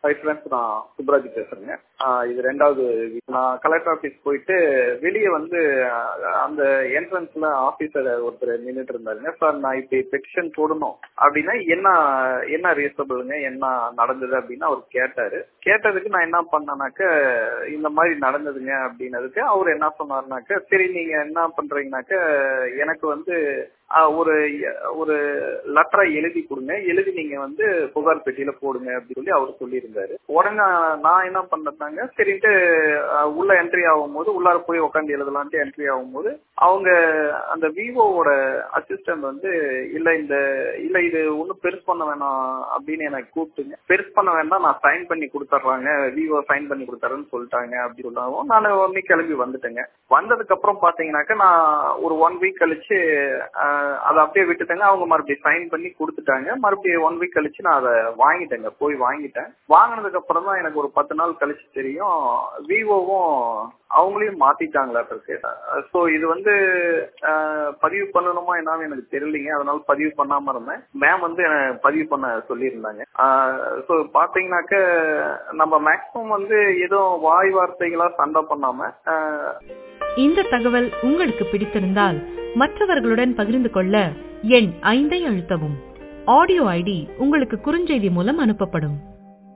Hi friends நான் சுப்ராஜ் பேசுறேங்க ஆஹ் இது ரெண்டாவது week. நான் கலெக்டர் ஆபீஸ் போயிட்டு வெளியே வந்து ஆஹ் அந்த என்ட்ரன்ஸ்ல ஆபீசர் ஒருத்தர் நின்றுட்டு இருந்தாருங்க சார் நான் இப்படி பெட்டிஷன் போடணும் அப்படின்னா என்ன என்ன ரீசனபிளுங்க என்ன நடந்தது அப்படின்னு அவர் கேட்டாரு கேட்டதுக்கு நான் என்ன பண்ணேனாக்க இந்த மாதிரி நடந்ததுங்க அப்படின்னதுக்கு அவர் என்ன சொன்னாருனாக்க சரி நீங்க என்ன பண்றீங்கனாக்க எனக்கு வந்து ஆஹ் ஒரு ஒரு லெட்டரை எழுதி கொடுங்க எழுதி நீங்க வந்து புகார் பெட்டியில போடுங்க அப்படின்னு சொல்லி அவர் சொல்லியிருந்தாரு உடனே நான் என்ன பண்ணதாங்க சரின்ட்டு ஆஹ் உள்ள என்ட்ரி ஆகும்போது உள்ளார போய் உட்காந்து எழுதலான்ட்டு என்ட்ரி ஆகும்போது அவங்க அந்த விவோவோட அசிஸ்டன்ட் வந்து இல்ல இந்த இல்ல இது ஒன்றும் பெருசு பண்ண வேணாம் அப்படின்னு எனக்கு கூப்பிட்டுங்க பெருசு பண்ண வேண்டாம் நான் சைன் பண்ணி கொடுத்துட்றாங்க விவோ சைன் பண்ணி கொடுத்துறேன்னு சொல்லிட்டாங்க அப்படி சொல்லவும் நான் உடனே கிளம்பி வந்துட்டேங்க வந்ததுக்கு அப்புறம் பாத்தீங்கன்னாக்க நான் ஒரு ஒன் வீக் கழிச்சு ஆஹ் அதை அப்படியே விட்டுட்டேங்க அவங்க மறுபடியும் சைன் பண்ணி கொடுத்துட்டாங்க மறுபடியும் ஒன் வீக் கழிச்சு நான் அதை வாங்கிட்டேங்க போய் வாங்கிட்டேன் வாங்கினதுக்கு அப்புறம் தான் எனக்கு ஒரு பத்து நாள் கழிச்சு தெரியும் விவோவும் அவங்களையும் மாத்திட்டாங்களாட்டிருக்கு ஸோ இது வந்து ஆஹ், பதிவு பண்ணணுமா என்னன்னு எனக்கு தெரியலைங்க அதனால பதிவு பண்ணாம இருந்தேன் மேம் வந்து என்னை பதிவு பண்ண சொல்லியிருந்தாங்க ஸோ பாத்தீங்கன்னாக்க நம்ம மேக்ஸிமம் வந்து ஏதோ வாய் வார்த்தைகளா சண்டை பண்ணாம ஆஹ், இந்த தகவல் உங்களுக்கு பிடித்திருந்தால் மற்றவர்களுடன் பகிர்ந்து கொள்ள எண் ஐந்தை அழுத்தவும் ஆடியோ ஐடி உங்களுக்கு குறுஞ்செய்தி மூலம் அனுப்பப்படும்